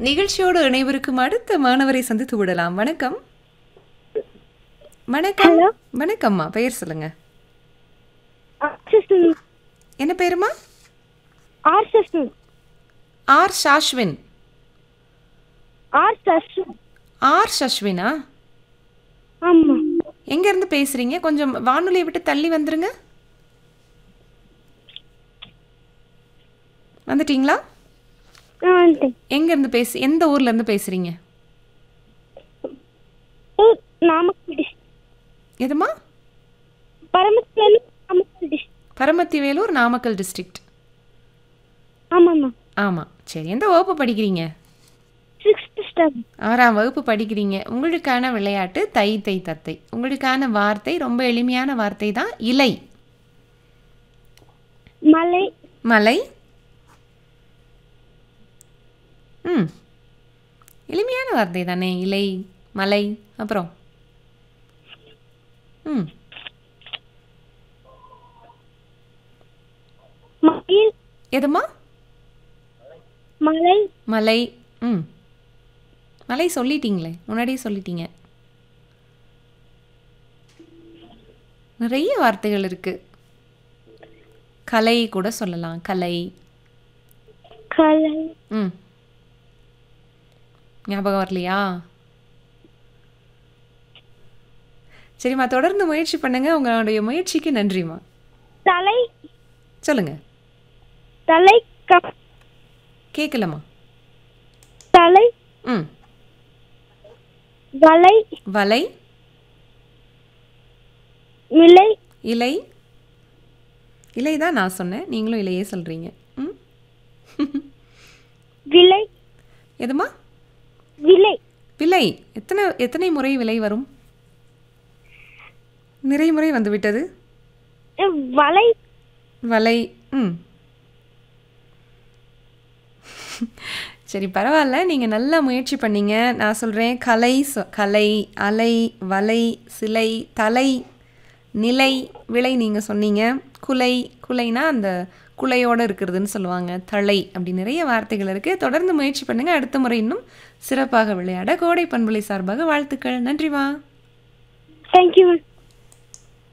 நிகழ்ச்சியோடு இணைவருக்கும் அடுத்த மாணவரை சந்தித்து விடலாம் வணக்கம் வணக்கம் Hello. வணக்கம்மா பெயர் சொல்லுங்க ஆர்எஸ்எஸ் என்ன பேருமா RSS R Shashwin RSS R ஷஷ்வினா ஆமா எங்க இருந்து பேசுறீங்க கொஞ்சம் வானொலியை விட்டு தள்ளி வந்துருங்க வந்துட்டீங்களா ஆ வந்துட்டேன் எங்க இருந்து பேசு எந்த ஊர்ல இருந்து பேசுறீங்க ஊர் நாமக்கல் டிஸ்ட்ரிக்ட் எதுமா பரமத்தில நாமக்கல் டிஸ்ட்ரிக்ட் பரமத்தி வேலூர் நாமக்கல் டிஸ்ட்ரிக்ட் ஆமாம்மா ஆமாம் சரி எந்த வகுப்பு படிக்கிறீங்க சிக்ஸ்த் ஸ்டாண்டர்ட் ஆறாம் வகுப்பு படிக்கிறீங்க உங்களுக்கான விளையாட்டு தை தை தத்தை உங்களுக்கான வார்த்தை ரொம்ப எளிமையான வார்த்தை தான் இலை மலை மலை ம் எளிமையான வார்த்தை தானே இலை மலை அப்புறம் ம் மயில் எதுமா மலை மலை ம் மலை சொல்லிட்டீங்களே முன்னாடியே சொல்லிட்டீங்க நிறைய வார்த்தைகள் இருக்கு கலை கூட சொல்லலாம் கலை கலை ம் ஞாபகம் வரலையா சரிம்மா தொடர்ந்து முயற்சி பண்ணுங்க உங்களுடைய முயற்சிக்கு நன்றிம்மா தலை சொல்லுங்க தலை க கேட்கலம்மா தலை ம் வலை வலை விலை இலை இலை தான் நான் சொன்னேன் நீங்களும் இலையே சொல்கிறீங்க ம் விலை எதுமா விலை விலை எத்தனை எத்தனை முறை விலை வரும் நிறைய முறை வந்து விட்டது வலை வலை ம் சரி பரவாயில்ல நீங்கள் நல்லா முயற்சி பண்ணீங்க நான் சொல்கிறேன் கலை சொ- கலை அலை வலை சிலை தலை நிலை விலை நீங்கள் சொன்னீங்க குலை குலைனா அந்த குலையோடு இருக்கிறதுன்னு சொல்லுவாங்க தலை அப்படி நிறைய வார்த்தைகள் இருக்குது தொடர்ந்து முயற்சி பண்ணுங்கள் அடுத்த முறை இன்னும் சிறப்பாக விளையாட கோடை பண்புலை சார்பாக வாழ்த்துக்கள் நன்றிமா தேங்க்யூ மேம்